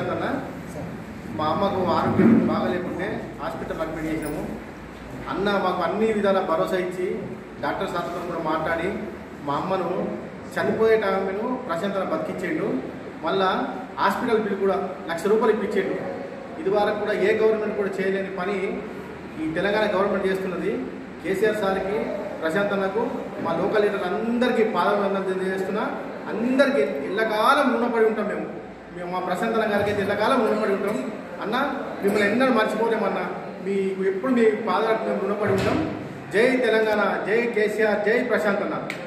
ప్రశాంత్ అన్న మా అమ్మకు ఆరోగ్యం బాగాలేకుంటే హాస్పిటల్ అడ్మిట్ చేసినాము అన్న మాకు అన్ని విధాల భరోసా ఇచ్చి డాక్టర్ సార్తో కూడా మాట్లాడి మా అమ్మను చనిపోయే టైంను ప్రశాంతన బతికిచ్చేయండు మళ్ళా హాస్పిటల్ బిల్ కూడా లక్ష రూపాయలు ఇప్పించేయండు ఇది వరకు కూడా ఏ గవర్నమెంట్ కూడా చేయలేని పని ఈ తెలంగాణ గవర్నమెంట్ చేస్తున్నది కేసీఆర్ సార్కి ప్రశాంత్ అన్నకు మా లోకల్ లీడర్ అందరికీ పాదవందనం తెలియజేస్తున్నా అందరికీ ఎల్లకాలం రుణపడి ఉంటాం మేము మేము మా ప్రశాంత్ అన్న గారికి అయితే ఎల్లకాలం రుణపడి ఉంటాం అన్న మిమ్మల్ని ఎన్నడూ మర్చిపోలేమన్నా మీకు ఎప్పుడు మీ పాదాలకు మేము రుణపడి ఉంటాం జై తెలంగాణ జై కేసీఆర్ జై ప్రశాంత్ అన్న